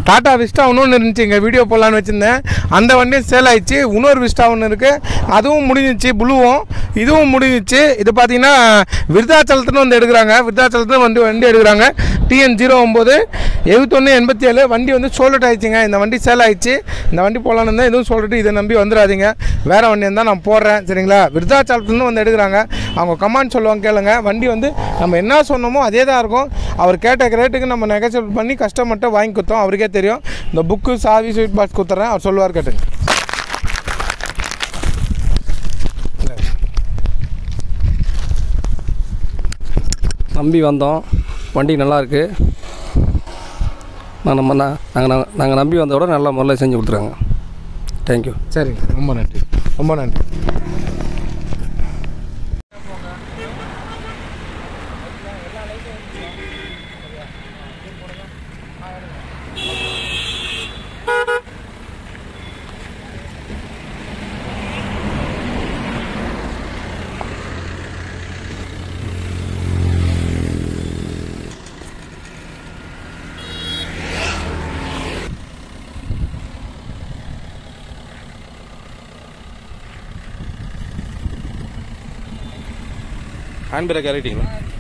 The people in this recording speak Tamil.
டாடா விஸ்டா இன்னொன்று இருந்துச்சுங்க வீடியோ போடலான்னு வச்சுருந்தேன் அந்த வண்டியும் சேல் ஆயிடுச்சு இன்னொரு விஸ்டா ஒன்று இருக்குது அதுவும் முடிஞ்சிச்சு ப்ளூவும் இதுவும் முடிஞ்சிச்சு இது பார்த்தீங்கன்னா விருதாச்சலத்துன்னு வந்து எடுக்கிறாங்க விருதாச்சலத்துல வந்து வண்டி எடுக்கிறாங்க டிஎன் ஜீரோ ஒம்பது எழுபத்தொன்று எண்பத்தி ஏழு வண்டி வந்து சோல்ட் ஆயிடுச்சுங்க இந்த வண்டி சேல் ஆயிடுச்சு இந்த வண்டி போகலான்னு இருந்தால் எதுவும் சொல்லிட்டு இதை நம்பி வந்துடாதீங்க வேறு வண்டி இருந்தால் நான் போடுறேன் சரிங்களா விருதாச்சலத்துலேருந்து வந்து எடுக்கிறாங்க அவங்க கமாண்ட் சொல்லுவாங்க கேளுங்க வண்டி வந்து நம்ம என்ன சொன்னோமோ அதே தான் இருக்கும் அவர் கேட்ட ரேட்டுக்கு நம்ம நெகோசியேட் பண்ணி கஸ்டமர்கிட்ட வாங்கி கொடுத்தோம் அவருக்கே தெரியும் இந்த புக்கு சாவி ஸ்வீட் பாக்ஸ் கொடுத்துட்றேன் அவர் சொல்லுவார் கேட்டுங்க நம்பி வந்தோம் வண்டி நல்லா இருக்கு நான் நம்ம நாங்கள் நாங்கள் நம்பி வந்தோட நல்ல முறையில் செஞ்சு கொடுத்துருங்க தேங்க்யூ சரிங்க ரொம்ப நன்றி ரொம்ப நன்றி ஹேண்ட் பிரேக் இறக்கிட்டீங்களா